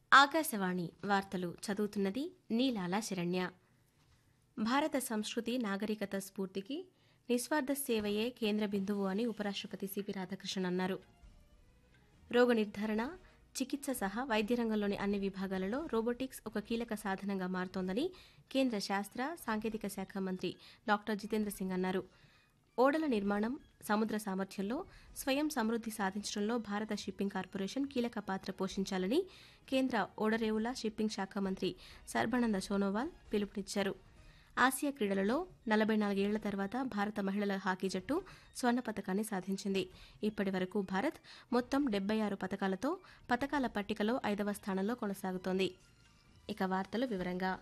ఆకాశవాణి వార్తలు చదువుతున్నది నీలాల శరణ్య భారత సంస్కృతి నాగరికత స్ఫూర్తికి నిస్వార్థ సేవయే కేంద్ర బిందువు అని ఉపరాష్ట్రపతి సిపి రాధాకృష్ణన్ అన్నారు రోగ నిర్ధారణ చికిత్స సహా వైద్య రంగంలోని అన్ని విభాగాలలో రోబోటిక్స్ ఒక కీలక సాధనంగా మారుతోందని కేంద్ర శాస్త్ర సాంకేతిక శాఖ మంత్రి డాక్టర్ జితేంద్ర సింగ్ అన్నారు ఓడల నిర్మాణం సముద్ర సామర్థ్యంలో స్వయం సమృద్ది సాధించడంలో భారత షిప్పింగ్ కార్పొరేషన్ కీలక పాత్ర పోషించాలని కేంద్ర ఓడరేవుల షిప్పింగ్ శాఖ మంత్రి సర్బానంద సోనోవాల్ పిలుపునిచ్చారు ఆసియా క్రీడలలో నలభై నాలుగేళ్ల తర్వాత భారత మహిళల హాకీ జట్టు స్వర్ణ పతకాన్ని సాధించింది ఇప్పటి వరకు భారత్ మొత్తం డెబ్బై ఆరు పతకాలతో పతకాల పట్టికలో ఐదవ స్థానంలో కొనసాగుతోంది ఇక వార్తలు వివరంగా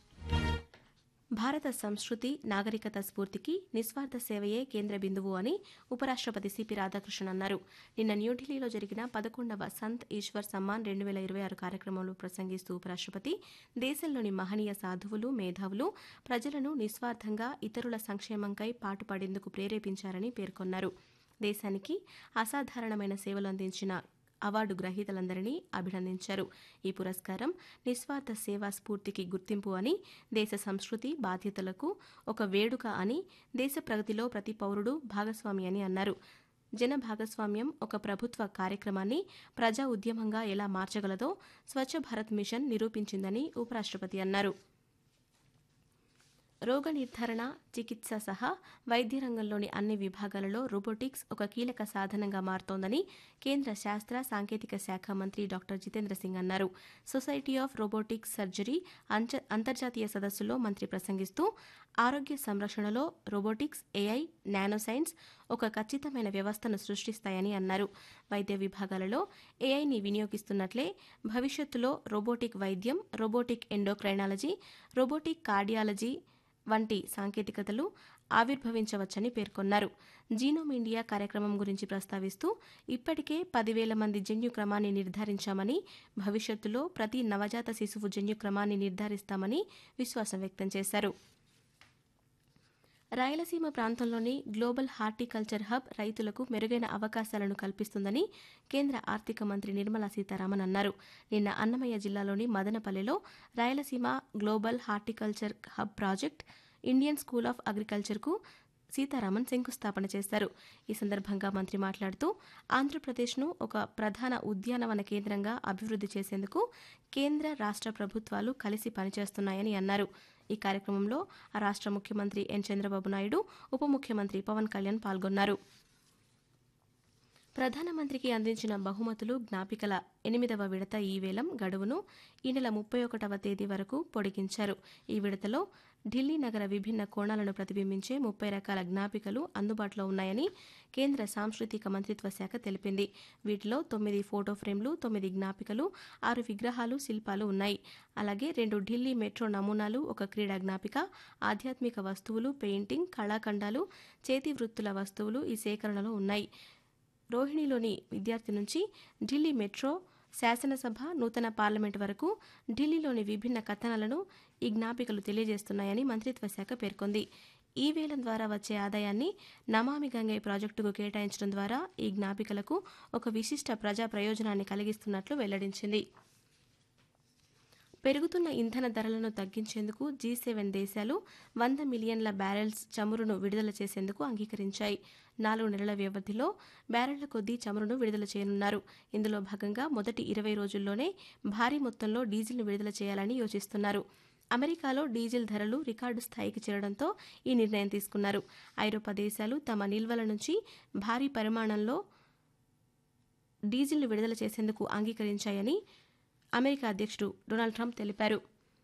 భారత సంస్కృతి నాగరికత స్ఫూర్తికి నిస్వార్థ సేవయే కేంద్ర బిందువు అని ఉపరాష్ట్రపతి సిపి రాధాకృష్ణన్ అన్నారు నిన్న న్యూఢిల్లీలో జరిగిన పదకొండవ సంత్ ఈశ్వర్ సమ్మాన్ రెండు వేల ఇరవై ఆరు కార్యక్రమంలో ప్రసంగిస్తూ ఉపరాష్ట్రపతి దేశంలోని మహనీయ సాధువులు మేధావులు ప్రజలను నిస్వార్థంగా ఇతరుల సంక్షేమంకై పాటుపడేందుకు ప్రేరేపించారని పేర్కొన్నారు దేశానికి అసాధారణమైన సేవలు అందించిన అవార్డు గ్రహీతలందరినీ అభినందించారు ఈ పురస్కారం నిస్వార్థ సేవా స్ఫూర్తికి గుర్తింపు అని దేశ సంస్కృతి బాధ్యతలకు ఒక వేడుక అని దేశ ప్రగతిలో ప్రతి పౌరుడు భాగస్వామి అని అన్నారు జన భాగస్వామ్యం ఒక ప్రభుత్వ కార్యక్రమాన్ని ప్రజా ఉద్యమంగా ఎలా మార్చగలదో స్వచ్ఛ భారత్ మిషన్ నిరూపించిందని ఉపరాష్ట్రపతి అన్నారు రోగ నిర్ధారణ చికిత్స సహా వైద్య రంగంలోని అన్ని విభాగాలలో రోబోటిక్స్ ఒక కీలక సాధనంగా మారుతోందని కేంద్ర శాస్త్ర సాంకేతిక శాఖ మంత్రి డాక్టర్ జితేంద్ర సింగ్ అన్నారు సొసైటీ ఆఫ్ రోబోటిక్స్ సర్జరీ అంతర్జాతీయ సదస్సులో మంత్రి ప్రసంగిస్తూ ఆరోగ్య సంరక్షణలో రోబోటిక్స్ ఏఐ నానో సైన్స్ ఒక ఖచ్చితమైన వ్యవస్థను సృష్టిస్తాయని అన్నారు వైద్య విభాగాలలో ఏఐని వినియోగిస్తున్నట్లే భవిష్యత్తులో రోబోటిక్ వైద్యం రోబోటిక్ ఎండోక్రైనాలజీ రోబోటిక్ కార్డియాలజీ వంటి సాంకేతికతలు ఆవిర్భవించవచ్చని పేర్కొన్నారు జీనోమ్ ఇండియా కార్యక్రమం గురించి ప్రస్తావిస్తూ ఇప్పటికే పదివేల మంది జన్యు క్రమాన్ని నిర్ధారించామని భవిష్యత్తులో ప్రతి నవజాత శిశువు జన్యు క్రమాన్ని నిర్ధారిస్తామని విశ్వాసం వ్యక్తం చేశారు రాయలసీమ ప్రాంతంలోని గ్లోబల్ హార్టికల్చర్ హబ్ రైతులకు మెరుగైన అవకాశాలను కల్పిస్తుందని కేంద్ర ఆర్థిక మంత్రి నిర్మలా సీతారామన్ అన్నారు నిన్న అన్నమయ్య జిల్లాలోని మదనపల్లెలో Rayalaseema global horticulture hub project Indian school of అగ్రికల్చర్కు సీతారామన్ శంకుస్థాపన చేశారు ఈ సందర్భంగా మంత్రి మాట్లాడుతూ ఆంధ్రప్రదేశ్ను ఒక ప్రధాన ఉద్యానవన కేంద్రంగా అభివృద్ది చేసేందుకు కేంద్ర రాష్ట్ర ప్రభుత్వాలు కలిసి పనిచేస్తున్నాయని అన్నారు ఈ కార్యక్రమంలో ఆ రాష్ట్ర ముఖ్యమంత్రి ఎన్ చంద్రబాబు నాయుడు ఉప ముఖ్యమంత్రి పవన్ కళ్యాణ్ పాల్గొన్నారు ప్రధానమంత్రికి అందించిన బహుమతులు జ్ఞాపికల ఎనిమిదవ విడత ఈ వేలం గడువును ఈ నెల ముప్పై ఒకటవ తేదీ వరకు పొడిగించారు ఈ విడతలో ఢిల్లీ నగర విభిన్న కోణాలను ప్రతిబింబించే ముప్పై రకాల జ్ఞాపికలు అందుబాటులో ఉన్నాయని కేంద్ర సాంస్కృతిక మంత్రిత్వ శాఖ తెలిపింది వీటిలో తొమ్మిది ఫోటో ఫ్రేమ్లు తొమ్మిది జ్ఞాపికలు ఆరు విగ్రహాలు శిల్పాలు ఉన్నాయి అలాగే రెండు ఢిల్లీ మెట్రో నమూనాలు ఒక క్రీడా జ్ఞాపిక ఆధ్యాత్మిక వస్తువులు పెయింటింగ్ కళాఖండాలు చేతి వృత్తుల వస్తువులు ఈ సేకరణలో ఉన్నాయి రోహిణిలోని విద్యార్థి నుంచి ఢిల్లీ మెట్రో శాసనసభ నూతన పార్లమెంట్ వరకు ఢిల్లీలోని విభిన్న కథనాలను ఈ జ్ఞాపికలు తెలియజేస్తున్నాయని మంత్రిత్వ శాఖ పేర్కొంది ఈ వేలం ద్వారా వచ్చే ఆదాయాన్ని నమామి గంగే ప్రాజెక్టుకు కేటాయించడం ద్వారా ఈ జ్ఞాపికలకు ఒక విశిష్ట ప్రజా ప్రయోజనాన్ని కలిగిస్తున్నట్లు వెల్లడించింది పెరుగుతున్న ఇంధన ధరలను తగ్గించేందుకు జీ సెవెన్ దేశాలు వంద మిలియన్ల బ్యారెల్స్ చమురును విడుదల చేసేందుకు అంగీకరించాయి నాలుగు నెలల వ్యవధిలో బ్యారెళ్ల కొద్దీ చమురును విడుదల చేయనున్నారు ఇందులో భాగంగా మొదటి ఇరవై రోజుల్లోనే భారీ మొత్తంలో డీజిల్ను విడుదల చేయాలని యోచిస్తున్నారు అమెరికాలో డీజిల్ ధరలు రికార్డు స్థాయికి చేరడంతో ఈ నిర్ణయం తీసుకున్నారు ఐరోపా దేశాలు తమ నిల్వల నుంచి భారీ పరిమాణంలో డీజిల్ను విడుదల చేసేందుకు అంగీకరించాయని అమెరికా అధ్యక్షుడు డొనాల్డ్ ట్రంప్ తెలిపారు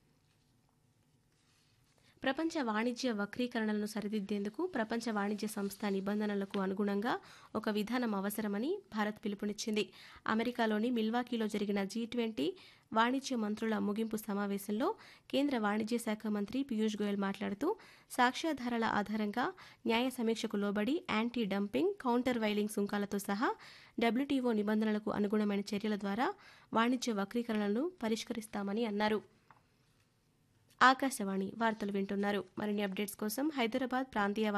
ప్రపంచ వాణిజ్య వక్రీకరణలను సరిదిద్దేందుకు ప్రపంచ వాణిజ్య సంస్థ నిబంధనలకు అనుగుణంగా ఒక విధానం అవసరమని భారత్ పిలుపునిచ్చింది అమెరికాలోని మిల్వాకీలో జరిగిన జీ ట్వంటీ వాణిజ్య మంత్రుల ముగింపు సమావేశంలో కేంద్ర వాణిజ్య శాఖ మంత్రి పీయూష్ గోయల్ మాట్లాడుతూ సాక్ష్యాధారాల ఆధారంగా న్యాయ సమీక్షకు లోబడి యాంటీ డంపింగ్ కౌంటర్ వైలింగ్ సుంకాలతో సహా డబ్ల్యూటీఓ నిబంధనలకు అనుగుణమైన చర్యల ద్వారా వాణిజ్య వక్రీకరణలను పరిష్కరిస్తామని అన్నారు ఆకాశవాణి వార్తలు వింటున్నారు మరిన్ని అప్డేట్స్ కోసం హైదరాబాద్ ప్రాంతీయ